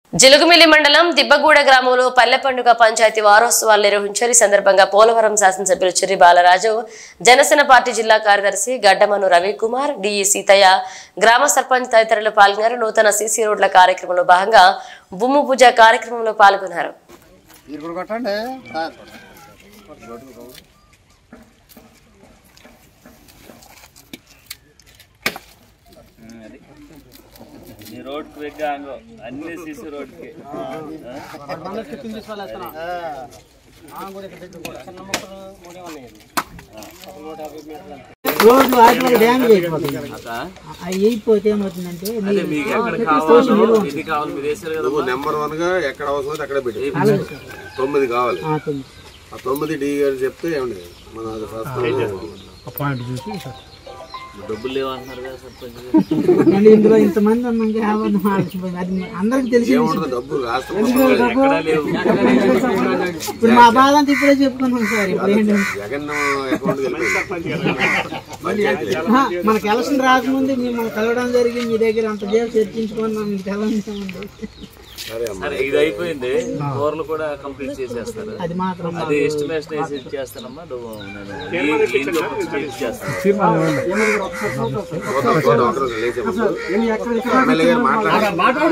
జిలుగుమిల్లి మండలం దిబ్బగూడ గ్రామంలో పల్లె పండుగ పంచాయతీ వారోత్సవాలు నిర్వహించారు ఈ సందర్భంగా పోలవరం శాసనసభ్యులు చిర్రి బాలరాజు జనసేన పార్టీ జిల్లా కార్యదర్శి గడ్డమను రవికుమార్ డిఈ సీతయ్య గ్రామ సర్పంచ్ తదితరులు పాల్గొన్నారు నూతన సీసీ రోడ్ల కార్యక్రమంలో భాగంగా భూమి పూజ కార్యక్రమంలో పాల్గొన్నారు మీరు కూడా కొట్టండి ఈ రోడ్కి వెగ్గాంగో అన్ని సీసీ రోడ్కి రోడ్లు వాటి డ్యామేజ్ అయిపోతుంది అవి అయిపోతే ఏమవుతుందంటే అదే మీకు ఎక్కడ కావాలో ఇది కావాలి మీరు వేసారు కదా నువ్వు నెంబర్ వన్ గా ఎక్కడ అవసరం అయితే అక్కడే పెట్టి తొమ్మిది కావాలి ఆ, తొమ్మిది. ఆ తొమ్మిది డి గారు చెప్తే ఏమండి మన అది ప్రస్తుతం డబ్బులు లేవంటున్నారు కదా సర్పంచ్ అంటే ఇందులో ఇంతమంది ఉన్నాం కాబట్టి ఆలోచిపోయింది అది అందరికి తెలిసి ఏముంటుంది డబ్బు రాష్ట్రం ఎక్కడా లేవు ఇప్పుడు మా బాధ అంతా ఇప్పుడే చెప్పుకున్నాం సార్ ఇప్పుడు ఏంటంటే జగన్ అకౌంట్ పంచాయతీ ఆహా, మనకి ఎలక్షన్ రాకముందు మిమ్మల్ని కలవడం జరిగింది మీ దగ్గర అంత సేపు చర్చించుకున్నాం మీకు తెలంగాణ సరే అమ్మా సరే ఇది అయిపోయింది కూరలు కూడా కంప్లీట్ చేసేస్తారు అది మాత్రం అది ఎస్టిమేషన్ వేసి ఇచ్చేస్తానమ్మా నువ్వు నేను ఈ- ఈ ఇంట్లో వచ్చి ఇచ్చేస్తాను పోతాం, పోతాం, ఒకరు లేచే ముందు. ఎమ్మెల్యే గారు మాట్లాడారు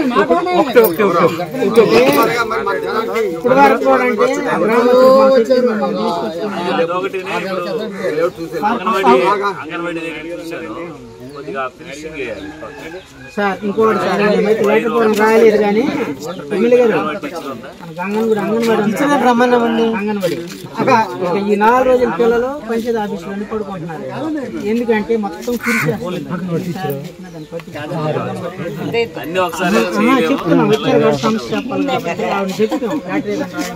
ఇప్పుడు వరకు కూడా అంటే గ్రామంలో మా చెట్టు మనం తీసుకొచ్చాం. అదొకటి ఇప్పుడు చూసి అంగన్వాడీ అంగన్వాడీ దగ్గర చూశాను కొద్దిగా ఫినిషింగ్ చేయాలి సార్ ఇంకోటి సార్ మేమైతే లైటర్ పోవడం రాయలేదు కానీ ఎమ్మెల్యే గారు మనకు అంగన్వాడి అంగన్వాడి రమ్మన్నామండి అంగన్వాడి అక్క ఇక ఈ నాలుగు రోజుల పిల్లలు పంచాయతీ ఆఫీసులోనే పడుకుంటున్నారు ఎందుకంటే మొత్తం కురిసి అన్ని ఒకసారి చేయలేము చెప్తున్నాం వచ్చారు కాబట్టి సమస్య చెప్పాలి కాబట్టి ఆవిడ చెప్తాం బ్యాటరీ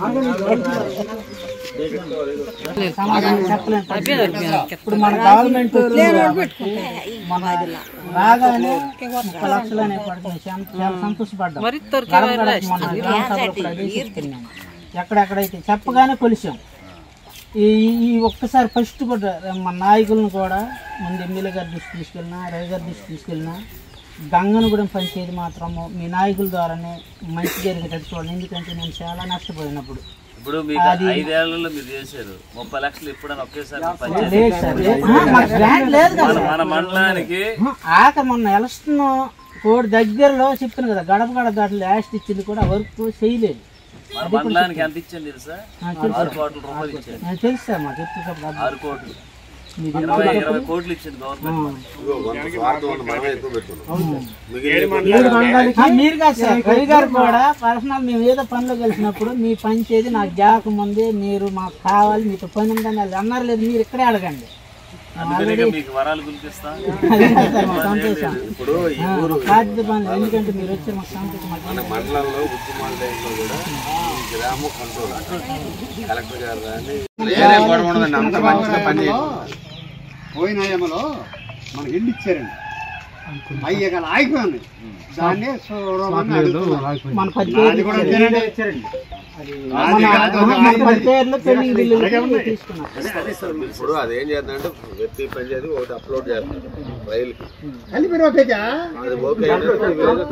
సమాధానం చెప్పలేము ఇప్పుడు మన గవర్నమెంట్ మన రాగానే ముప్పై లక్షలు అనే పడుతుంది చాలా చాలా సంతోషపడ్డాం గడప గడప మన గ్రామ సభలో కూడా అదే చెప్తున్నాం. ఎక్కడెక్కడైతే చెప్పగానే కొలిసాం ఈ ఈ ఒక్కసారి ఫస్ట్ కూడా మన నాయకులను కూడా ముందు ఎమ్మెల్యే గారి దృష్టి తీసుకెళ్ళినా రవి గారి దృష్టి తీసుకెళ్ళినా గంగనగూడెం పంచాయతీ మాత్రము మీ నాయకుల ద్వారానే మంచి జరిగేటట్టు చూడండి ఎందుకంటే నేను చాలా నష్టపోయినప్పుడు ఇప్పుడు మీకు ఐదేళ్లలో మీరు చేశారు ముప్పై లక్షలు ఎప్పుడైనా ఒకేసారి పంచాయతీ లేదు సార్ ఆ, మాకు గ్రాంట్ లేదు కదా మన- మన మండలానికి ఆఖరి మొన్న ఎలక్షన్ కోడి దగ్గరలో చెప్తాను కదా గడప గడప దాంట్లో లాస్ట్ ఇచ్చింది కూడా వర్క్ చేయలేదు మన మండలానికి ఎంత ఇచ్చాను తెలుసా ఆరు కోట్ల రూపాయలు ఇచ్చాను నాకు తెలుసు సార్ మాకు ఎప్పుడు ఆరు కోట్లు ఇరవై ఇరవై కోట్లు ఇచ్చింది గవర్నమెంట్ ఇదిగో వంద స్వార్థం ఉన్న మనమే ఎక్కువ పెట్టుకున్నాం మిగిలిన ఆ, మీరు కాదు సార్ రవి గారు కూడా పర్సనల్ మేము ఏదో పనిలో కలిసినప్పుడు మీ పని చేసి నాకు జాక ముందే మీరు మాకు కావాలి మీతో పని ఉందని వాళ్ళు అన్నారు లేదు మీరు ఇక్కడే అడగండి అందుకనే మీకు వరాలు గురిపిస్తా అదే సార్ మాకు సంతోషం ఇప్పుడు ఈ ఊరు బాధ్యత పని ఎందుకంటే మీరు వచ్చి మాకు సంతోషం మాకు మన మండలంలో ఉద్యమాల టైంలో కూడా ఈ గ్రామం కంట్రోల్ కలెక్టర్ గారు కానీ వేరే గొడవ ఉండదండి అంత మంచిగా పని పోయిన ఏమలో మనకి ఇల్లు ఇచ్చారండి అయ్యి ఇక్కడ ఆగిపోయింది దాన్ని చూడమని అడుగుతున్నాం. మన పది అది కూడా పేర్లు అంతేనండి ఇచ్చారండి మన మన పది పేర్లు పెండింగ్ బిల్లులు తీసుకున్నాం ఇప్పుడు అదేం చేస్తుందంటే వ్యక్తి పంచాయతీ ఒకటి అప్లోడ్ చేస్తారు రైలుకి కలిపి రోపేగా అది ఓకే అయినప్పుడు ఈ విధంగా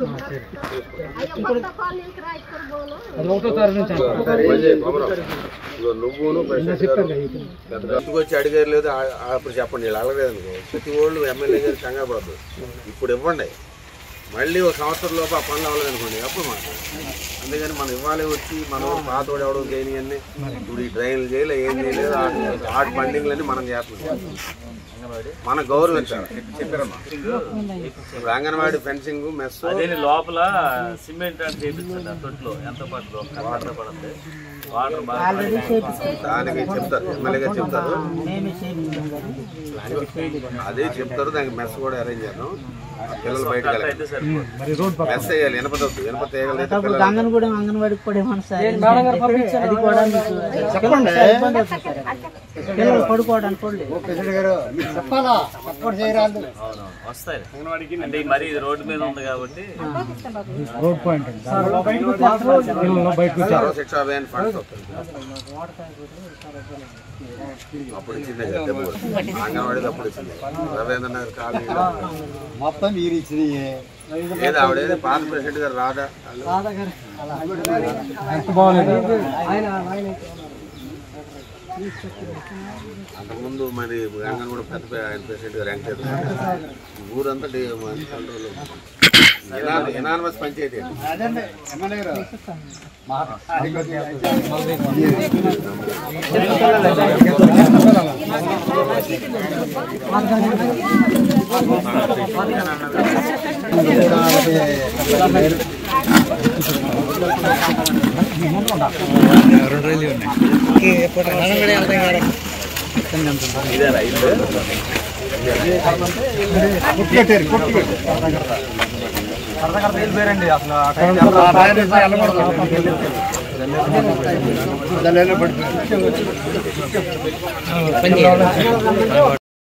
పని చేయి, కొమరం. ఇదిగో నువ్వును ప్రెసిడెంట్ గారు గత గతుకు వచ్చి అడిగారు లేదు ఆ- ఆ అప్పుడు చెప్పండి వీళ్ళు అడగలేదు అనుకో ప్రతి వాళ్ళు ఎమ్మెల్యే గారు కంగారు పడదు ఇప్పుడు ఇవ్వండి మళ్ళీ ఒక సంవత్సరం లోపు ఆ పనులు అవ్వలేదు అనుకోండి అప్పుడు మాట్లాడు అందుకని మనం ఇవ్వాలి వచ్చి మన వాడు పాతోడు ఎవడో చేయని అన్ని ఇప్పుడు ఈ డ్రైన్లు చేయలే ఏం చేయలేదు ఆ- ఆట బండింగ్లన్నీ మనం చేస్తున్నాం మన గౌరవించాలి చెప్పారమ్మా ఇప్పుడు అంగన్వాడీ ఫెన్సింగ్ మెస్ అదే లోపల సిమెంట్ అంటే చేపించండి ఆ తొట్లో ఎంత పడుతుందో ఒక్క వాటర్ పడుతుంది వాటర్ బాగా ఆల్రెడీ చేపించాం దానికి చెప్తారు ఎమ్మెల్యే గారు చెప్తారు మేమే చేపించాం కదా అదే చెప్తారు దానికి మెస్ కూడా అరేంజ్ చేద్దాం పిల్లలు బయటకు వెళ్ళాలి అయితే సరిపోతుంది మెస్ వేయాలి ఇనపదొద్దు ఇనప తీయగలిగితే అప్పుడు పిల్లలు గంగన్ కూడా అంగన్వాడికి కూడా ఏమన్నా సార్ అది కూడా మీకు చెప్పండి సార్ ఇబ్బంది అవుతుంది సార్ పిల్లలు పడుకోవడానికి కూడా లేదు ప్రెసిడెంట్ గారు మీరు చెప్పాలా సపోర్ట్ చేయరాదు అవునవును వస్తాయి అంటే మరి ఇది రోడ్డు మీద ఉంది కాబట్టి శిక్ష అభియాన్ ఫండ్స్ వస్తాయి అప్పుడు ఇచ్చిందే కదా డబ్బులు. అంగన్వాడీలో అప్పుడు ఇచ్చింది రవీంద్ర నగర్ కాలనీలో మొత్తం మొత్తం మీరు ఇచ్చినయే ఏదో ఆవిడేదో పాత ప్రెసిడెంట్ గారు రాదా అంతకుముందు మరి రంగన్ కూడా పెద్ద పె- ఆయన ప్రెసిడెంట్ గారు వెంకటేశ్వర ఊరంతా డి- మన కంట్రోల్లో ఉంది. ఎనానమస్ పంచాయతీ అండి. అదండి ఎమ్మెల్యే గారు కుట్టుకట్టారు కుట్టుకట్టారు పడిపోయారు